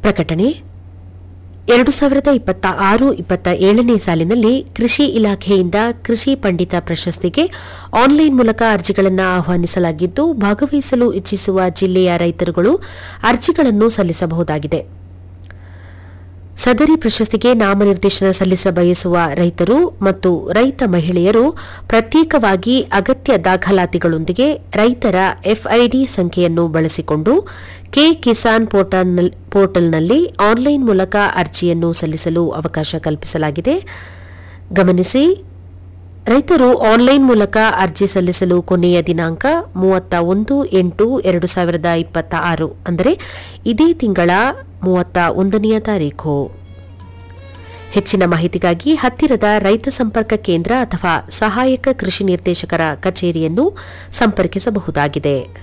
ಪ್ರಕಟಣೆ ಎರಡು ಸಾವಿರದ ಇಪ್ಪತ್ತ ಆರು ಇಪ್ಪತ್ತ ಏಳನೇ ಸಾಲಿನಲ್ಲಿ ಕೃಷಿ ಇಲಾಖೆಯಿಂದ ಕೃಷಿ ಪಂಡಿತ ಪ್ರಶಸ್ತಿಗೆ ಆನ್ಲೈನ್ ಮೂಲಕ ಅರ್ಜಿಗಳನ್ನು ಆಹ್ವಾನಿಸಲಾಗಿದ್ದು ಭಾಗವಹಿಸಲು ಇಚ್ಛಿಸುವ ಜಿಲ್ಲೆಯ ರೈತರುಗಳು ಅರ್ಜಿಗಳನ್ನು ಸಲ್ಲಿಸಬಹುದಾಗಿದೆ ಸದರಿ ಪ್ರಶಸ್ತಿಗೆ ನಾಮನಿರ್ದೇಶನ ಸಲ್ಲಿಸ ಬಯಸುವ ರೈತರು ಮತ್ತು ರೈತ ಮಹಿಳೆಯರು ಪ್ರತ್ಯೇಕವಾಗಿ ಅಗತ್ಯ ದಾಖಲಾತಿಗಳೊಂದಿಗೆ ರೈತರ ಎಫ್ಐಡಿ ಸಂಖ್ಯೆಯನ್ನು ಬಳಸಿಕೊಂಡು ಕೆ ಕಿಸಾನ್ ಪೋರ್ಟಲ್ನಲ್- ಪೋರ್ಟಲ್ನಲ್ಲಿ ಆನ್ಲೈನ್ ಮೂಲಕ ಅರ್ಜಿಯನ್ನು ಸಲ್ಲಿಸಲು ಅವಕಾಶ ಕಲ್ಪಿಸಲಾಗಿದೆ ಗಮನಿಸಿ ರೈತರು ಆನ್ಲೈನ್ ಮೂಲಕ ಅರ್ಜಿ ಸಲ್ಲಿಸಲು ಕೊನೆಯ ದಿನಾಂಕ ಮೂವತ್ತ ಒಂದು ಎಂಟು ಎರಡು ಸಾವಿರದ ಇಪ್ಪತ್ತ ಆರು ಅಂದರೆ ಇದೇ ತಿಂಗಳ ಮೂವತ್ತ ಒಂದನೆಯ ತಾರೀಖು ಹೆಚ್ಚಿನ ಮಾಹಿತಿಗಾಗಿ ಹತ್ತಿರದ ರೈತ ಸಂಪರ್ಕ ಕೇಂದ್ರ ಅಥವಾ ಸಹಾಯಕ ಕೃಷಿ ನಿರ್ದೇಶಕರ ಕಚೇರಿಯನ್ನು ಸಂಪರ್ಕಿಸಬಹುದಾಗಿದೆ